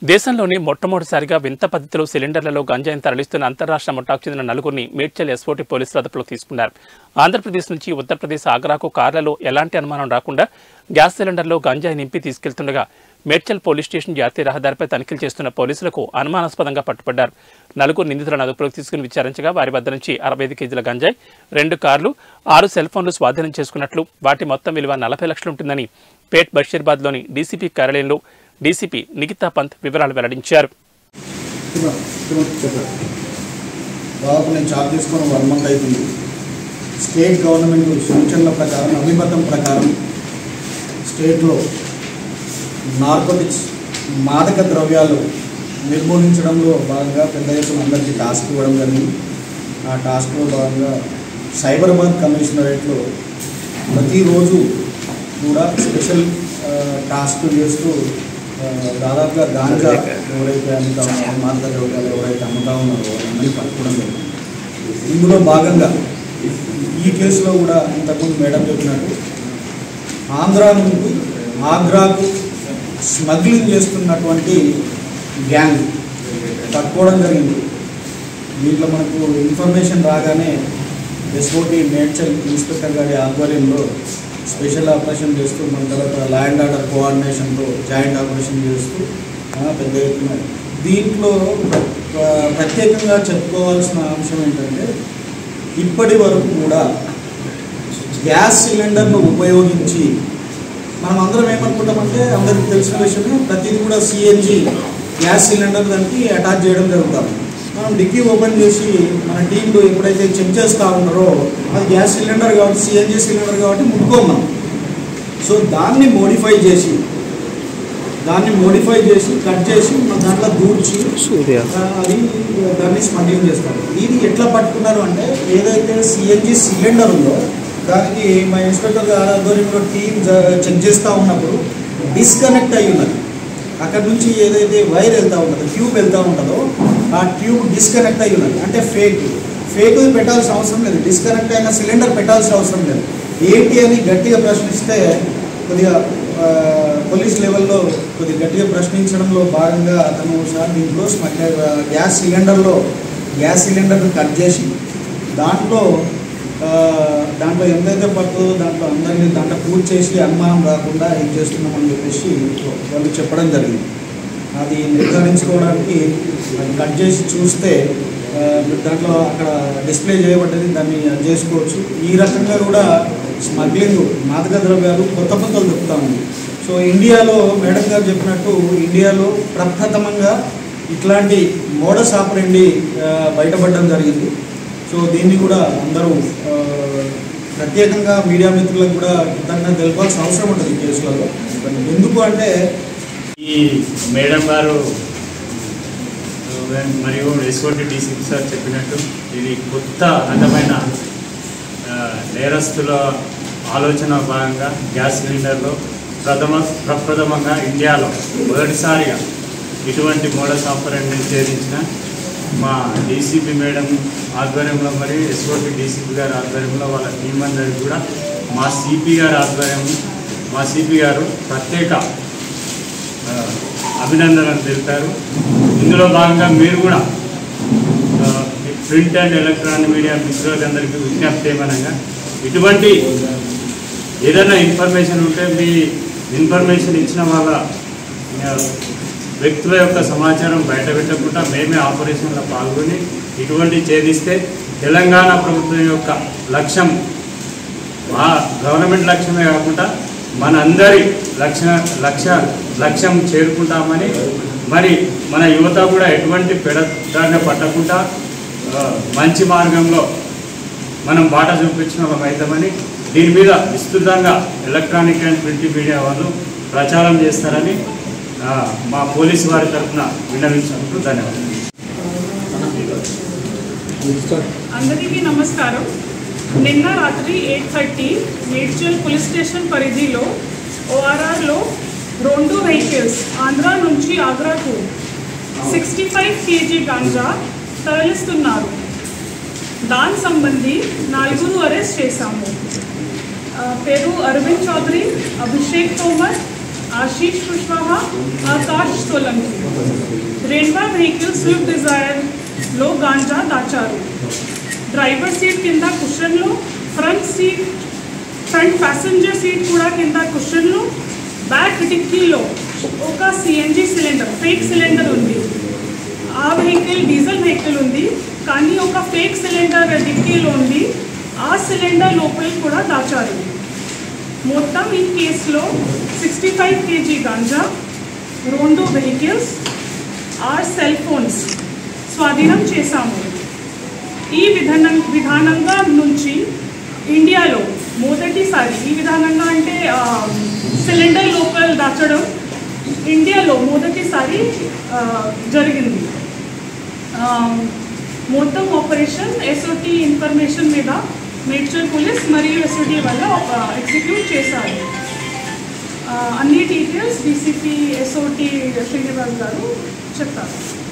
దేశంలోనే మొట్టమొదటిసారిగా వింత పద్ధతిలో సిలిండర్లలో గంజాయిని తరలిస్తున్న అంతరాష్ట్ర ముఠాకు చెందిన నలుగురిని మేడ్చల్ ఎస్ఓటీ పోలీసులు అదుపులోకి తీసుకున్నారు ఆంధ్రప్రదేశ్ నుంచి ఉత్తరప్రదేశ్ ఆగ్రాకు కార్లలో ఎలాంటి అనుమానం రాకుండా గ్యాస్ సిలిండర్లో గంజాయి నింపి తీసుకెళ్తుండగా మేడ్చల్ పోలీస్ స్టేషన్ జాతీయ రహదారిపై తనిఖీలు చేస్తున్న పోలీసులకు అనుమానాస్పదంగా పట్టుబడ్డారు నలుగురు నిందితులను అదుపులోకి తీసుకుని విచారించగా వారి వద్ద నుంచి అరవై ఐదు కేజీల గంజాయి రెండు కార్లు ఆరు సెల్ ఫోన్లు స్వాధీనం చేసుకున్నట్లు వాటి మొత్తం విలువ నలభై లక్షలుంటుందని పేట్ బషీర్బాద్లోని డీసీపీ కార్యాలయంలో డీసీపీ నిఖితా పంత్ వివరాలు వెల్లడించారు దాదాపు నేను చార్జ్ తీసుకొని వన్ మంత్ అవుతుంది స్టేట్ గవర్నమెంట్ సూచనల ప్రకారం అభిమతం ప్రకారం స్టేట్లో నార్కోటిక్స్ మాదక ద్రవ్యాలు నిర్మూలించడంలో భాగంగా పెద్ద ఎత్తున అందరికీ టాస్క్ ఇవ్వడం జరిగింది ఆ టాస్క్లో భాగంగా సైబరాబాద్ కమిషనరేట్లో ప్రతిరోజు కూడా స్పెషల్ ఆ, టాస్క్ చేస్తూ ఆ, దాదాపుగా గాంజా ఎవరైతే అమ్ముతా ఉన్నారో మాదక ద్రవ్యాలు ఎవరైతే అమ్ముతా ఉన్నారో వాళ్ళందరినీ పట్టుకోవడం జరిగింది ఇందులో భాగంగా ఈ కేసులో కూడా ఇంతకుముందు మేడం చెప్పినట్టు ఆంధ్ర నుండి ఆగ్రాకు స్మగ్లింగ్ చేస్తున్నటువంటి గ్యాంగ్ పట్టుకోవడం జరిగింది దీంట్లో మనకు ఇన్ఫర్మేషన్ రాగానే ఎస్ఓటి మేడ్చల్ ఇన్స్పెక్టర్ గారి ఆధ్వర్యంలో స్పెషల్ ఆపరేషన్ చేస్తూ మన తర్వాత ల్యాండ్ ఆర్డర్ కోఆర్డినేషన్తో జాయింట్ ఆపరేషన్ చేస్తూ ఆ, పెద్ద ఎత్తున దీంట్లో ఆ, ప్రత్యేకంగా చెప్పుకోవాల్సిన అంశం ఏంటంటే ఇప్పటి వరకు కూడా గ్యాస్ సిలిండర్ను ఉపయోగించి మనం అందరం ఏమనుకుంటామంటే అందరికీ తెలిసిన విషయమే ప్రతిదీ కూడా సిఎన్జి గ్యాస్ సిలిండర్ దానికి అటాచ్ చేయడం జరుగుతుంది మనం డిక్కీ ఓపెన్ చేసి మన టీంలో ఎప్పుడైతే చెక్ చేస్తూ ఉన్నారో అది గ్యాస్ సిలిండర్ కాబట్టి సిఎన్జి సిలిండర్ కాబట్టి ముట్టుకోం మనం సో దాన్ని మోడిఫై చేసి దాన్ని మోడిఫై చేసి కట్ చేసి మన దాంట్లో దూర్చి ఆ, అది దాన్ని స్మగ్లింగ్ చేస్తారు ఇది ఎట్లా పట్టుకున్నారు అంటే ఏదైతే సిఎన్జి సిలిండర్ ఉందో దానికి మా ఇన్స్పెక్టర్ గారి ఆధ్వర్యంలో టీం చెక్ చేస్తూ ఉన్నప్పుడు డిస్కనెక్ట్ అయి ఉన్నది అక్కడ నుంచి ఏదైతే వైర్ వెళ్తూ ఉంటుందో ట్యూబ్ వెళ్తూ ఉంటుందో ఆ ట్యూబ్ డిస్కనెక్ట్ అయి ఉన్నది అంటే ఫేక్ ఫేక్ పెట్టాల్సిన అవసరం లేదు డిస్కనెక్ట్ అయిన సిలిండర్ పెట్టాల్సిన అవసరం లేదు ఏంటి అని గట్టిగా ప్రశ్నిస్తే కొద్దిగా ఆ, పోలీస్ లెవెల్లో కొద్దిగా గట్టిగా ప్రశ్నించడంలో భాగంగా అతను సార్ దీంట్లో స్మగ్లర్ గ్యాస్ సిలిండర్లో గ్యాస్ సిలిండర్ని కట్ చేసి దాంట్లో ఆ, దాంట్లో ఎంతైతే పడుతుందో దాంట్లో అందరినీ దాంట్లో పూర్తి చేసి అనుమానం రాకుండా ఏం చేస్తున్నామని చెప్పేసి వాళ్ళు చెప్పడం జరిగింది అది నిర్ధారించుకోవడానికి అది కట్ చేసి చూస్తే ఆ, దాంట్లో అక్కడ డిస్ప్లే చేయబడ్డది దాన్ని అది చేసుకోవచ్చు ఈ రకంగా కూడా స్మగ్లింగ్ మాదక ద్రవ్యాలు కొత్త కొత్తలు దొరుకుతా ఉంది సో ఇండియాలో మేడం గారు చెప్పినట్టు ఇండియాలో ప్రప్రథమంగా ఇట్లాంటి మోడస్ ఆపరండి ఆ, బయటపడడం జరిగింది సో దీన్ని కూడా అందరూ ఆ, ప్రత్యేకంగా మీడియా మిత్రులకు కూడా కృతజ్ఞత తెలపాల్సిన అవసరం ఉంటుంది ఈ కేసులలో ఎందుకు అంటే ఈ మేడం గారు మరియు ఎస్ఓటి డీసీపీ సార్ చెప్పినట్టు ఇది కొత్త రకమైన ఆ, నేరస్తుల ఆలోచన భాగంగా గ్యాస్ సిలిండర్లో ప్రథమ ప్రప్రథమంగా ఇండియాలో మొదటిసారిగా ఇటువంటి మోడల్ ఆపరేట్ని ఛేదించిన మా డీసీపీ మేడం ఆధ్వర్యంలో మరియు ఎస్ఓటి డీసీపీ గారి ఆధ్వర్యంలో వాళ్ళ టీం అందరికి కూడా మా సిపి గారి ఆధ్వర్యం మా సిపి గారు ప్రత్యేక ఆ, అభినందనలు తెలిపారు ఇందులో భాగంగా మీరు కూడా ఆ, ఈ ప్రింట్ అండ్ ఎలక్ట్రానిక్ మీడియా మిత్రులకు అందరికీ విజ్ఞప్తి ఏమనగా ఇటువంటి ఏదైనా ఇన్ఫర్మేషన్ ఉంటే మీ ఇన్ఫర్మేషన్ ఇచ్చిన వాళ్ళ ఆ, వ్యక్తుల యొక్క సమాచారం బయట పెట్టకుండా మేమే ఆపరేషన్లో పాల్గొని ఇటువంటి ఛేదిస్తే తెలంగాణ ప్రభుత్వం యొక్క లక్ష్యం మా గవర్నమెంట్ లక్ష్యమే కాకుండా మనందరి లక్ష్య లక్ష్య లక్ష్యం చేరుకుంటామని మరి మన యువత కూడా ఎటువంటి పెడదారిన పట్టకుండా ఆ, మంచి మార్గంలో మనం బాట చూపించిన వాళ్ళం అవుతామని దీని మీద విస్తృతంగా ఎలక్ట్రానిక్ అండ్ ప్రింట్ మీడియా వాళ్ళు ప్రచారం చేస్తారని ఆ, మా పోలీసు వారి తరఫున విన్నవించినందుకు ధన్యవాదాలు అందరికీ నమస్కారం నిన్న రాత్రి eight thirty Medchal police station పరిధిలో ఓఆర్ఆర్లో రెండు వెహికల్స్ ఆంధ్ర నుంచి ఆగ్రాకు సిక్స్టీ ఫైవ్ కేజీ గాంజా తరలిస్తున్నారు దాని సంబంధి నలుగురు అరెస్ట్ చేశాము ఆ, పేరు అరవింద్ చౌదరి అభిషేక్ తోమర్ ఆశీష్ కుష్వాహా ఆకాష్ సోలంకి రెండవ వెహికల్ స్విఫ్ట్ డిజైర్లో గాంజా దాచారు డ్రైవర్ సీట్ కింద కుషన్లో front seat front passenger seat కూడా కింద కుషన్లో బ్యాక్ డిక్కీలో ఒక సిఎన్జి సిలిండర్ ఫేక్ సిలిండర్ ఉంది ఆ వెహికల్ డీజిల్ వెహికల్ ఉంది కానీ ఒక ఫేక్ సిలిండర్ డిక్కీలో ఉంది ఆ సిలిండర్ లోపల కూడా దాచారు మొత్తం ఈ కేసులో సిక్స్టీ ఫైవ్ కేజీ గాంజా రెండు వెహికల్స్ ఆర్ సెల్ ఫోన్స్ స్వాధీనం చేశాము ఈ విధానం విధానంగా నుంచి ఇండియాలో మొదటిసారి ఈ విధానంగా అంటే ఆ, సిలిండర్ లోపల దాచడం ఇండియాలో మొదటిసారి ఆ, జరిగింది ఆ, మొత్తం ఆపరేషన్ ఎస్ఓటి ఇన్ఫర్మేషన్ మీద మేడ్చల్ పోలీస్ మరియు ఎస్ఓటి వల్ల ఎగ్జిక్యూట్ చేశారు ఆ, అన్ని డీటెయిల్స్ డీసీపీ ఎస్ఓటి శ్రీనివాస్ గారు చెప్తారు